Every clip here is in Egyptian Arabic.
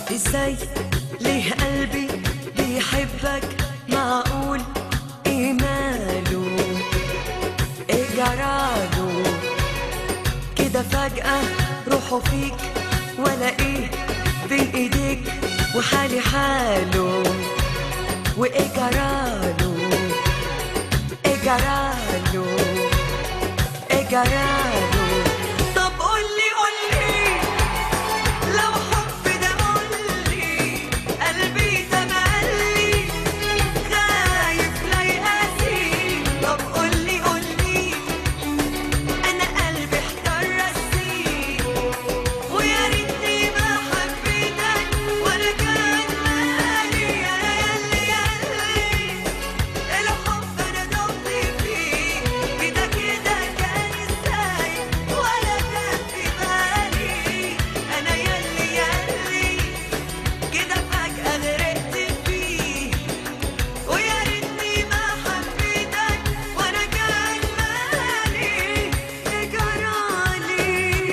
ازاي ليه قلبي بيحبك معقول ايه ماله ايه جراله كده فجأة روحه فيك ولا ايه بين ايديك وحالي حاله وايه جراله ايه جراله ايه جراله طب قولي قولي لو حب ده قولي قلبي تملي خايف لا يقاسي طب قولي قولي انا قلبي احتار راسي ويا ريتني ما حبيتك ولا كان مالي يا ياللي ياللي الحب انا دمت فيه كده كده كان ازاي ولا كان في بالي انا ياللي ياللي كده فجأة غرقت فيه ويا ريتني ما حبيتك وانا كان مالي جرالي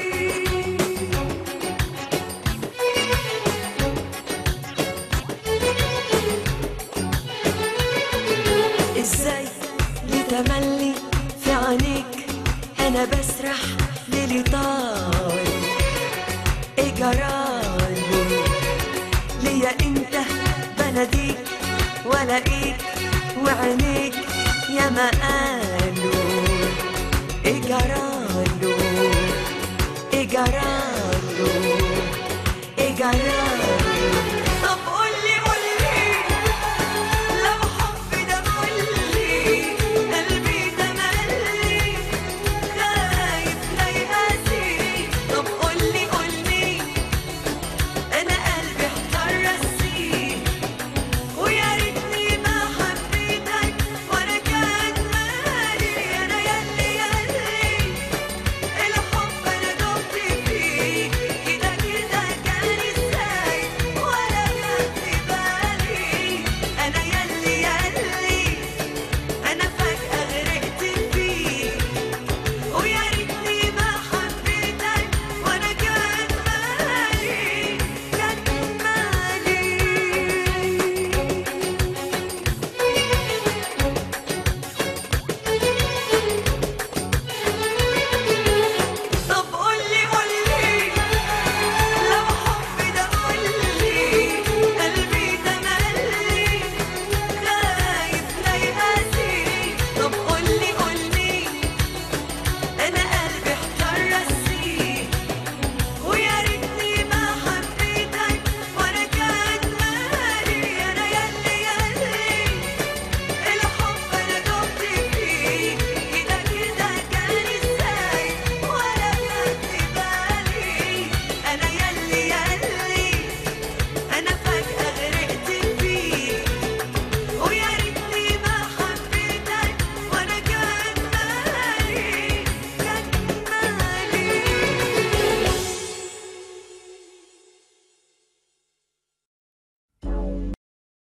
ازاي لتملي في عينيك انا بسرح ليلي طال ايه جرالي ليا انت بناديك والاقيك وعينيك يا ما قالوا ايه جرالو ايه جرالو